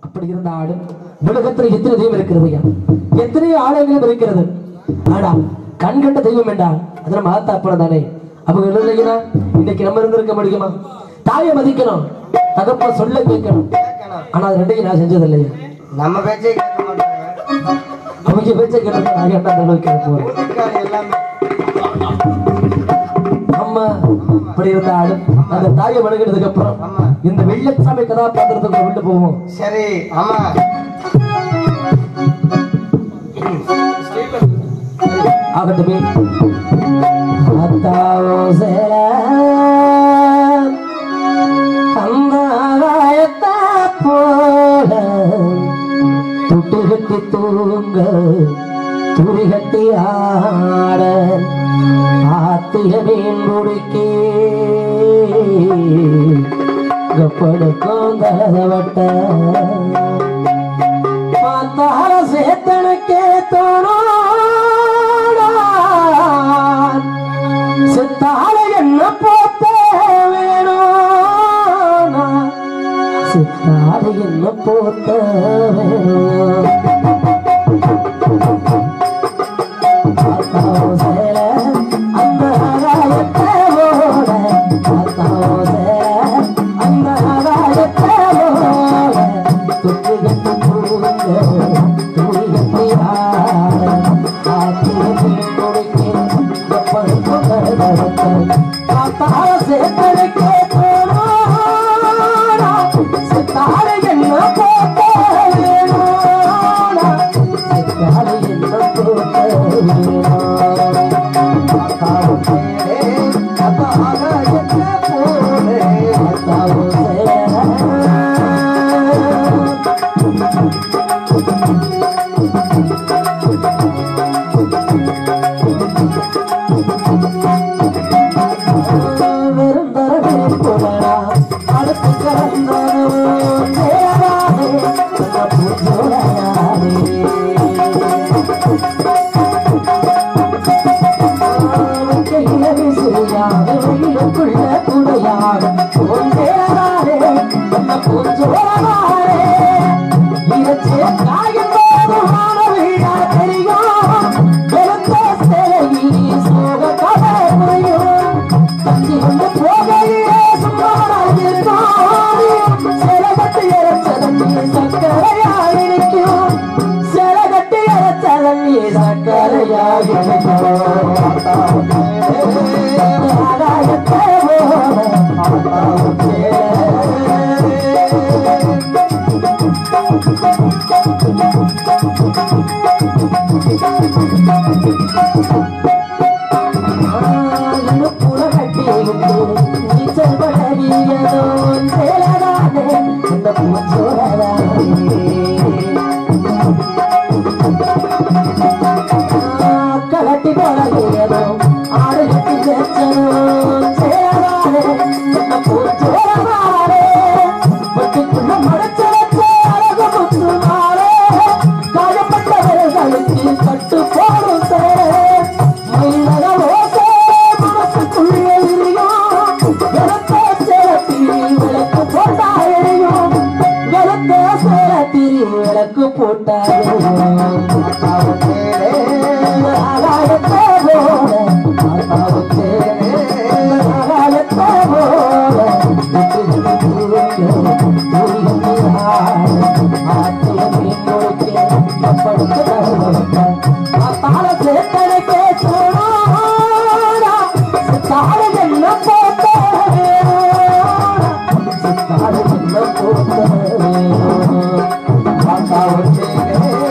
அப்படி இருந்தாலும் உலகத்தில் எத்தனை தெய்வம் இருக்கிறது ஐயா எத்தனையோ ஆலயங்களும் இருக்கிறது ஆனா கண் கண்ட தெய்வம் என்றால் அது நம்ம ஆத்தாப்பன தானே அவங்க இல்லைங்கன்னா இன்னைக்கு நம்ம இருந்திருக்க முடியுமா தாயை மதிக்கணும் தகப்ப சொல்ல கேட்கணும் ஆனா அது ரெண்டையும் நான் செஞ்சது இல்லையா நம்ம பேச்சே கேட்க மாட்டாங்க அவங்க பேச்ச கேட்டு நான் என்ன அந்த அளவுக்கு கேட்க போறேன் வீட்டுக்காரர் எல்லாமே அம்மா இப்படி இருந்தாலும் அந்த தாயை வணங்கினதுக்கு அப்புறம் ஆமா. இந்த வெள்ளச்சாமி கதாபாத்திரத்துக்கு விட்டு போவோம் சரி ஆமா ஆகட்டுமே அத்தாவோ சேல அந்த ஆகாயத்தா போல துட்டு கட்டி தூங்க துணி கட்டி ஆட ஆத்தில மீன் முடிக்கே கப்படுக்கும் கலவட்ட பார்த்தால சேத்தனுக்கே தோணோடா செத்தால என்ன போத்த வேணும் செத்தால என்ன போத்த வேணும் பார்த்தாவோ சேல அந்த ஆகாயத்தை ஓட பார்த்தாவோ சேல அந்த ஆகாயத்தை ஓட தொட்டு கட்டி தூங்க துணி கட்டி ஆட ஆத்திர மீன் கொடுக்க எப்படிக்கும் கருதவத்த பார்த்தால சேத்தனுக்கே போனோடா செத்தால என்ன போத்த வேணோடா செத்தால என்ன போத்த வேணோடா வெறும் தரவே போடா அடுத்து கலந்தானவன் சேராதே பூஜோடாதே கலட்டி போலோ ஆடு கட்டி வச்சனோ சேராதே என்ன பூச்சோரமாரே பட்டுக்குள்ள மறைச்ச வச்ச அழகு முத்து மாறே காயப்பட்டவர்களுக்கு கட்டு போடும் சேரே மயிலக ஓசை மனசுக்குள்ளே எரியும் வெளுத்த சேரத்தி விளக்கு போட்டாயையும் வெளுத்த சேரத்தி விளக்கு போட்டாயையும் ஆகாயத்தே போல ஆகாயத்தே ஆகாயத்தே போல தாள சேத்தனைக்கே சோழா தாள என்ன போட்ட தாள என்ன போட்ட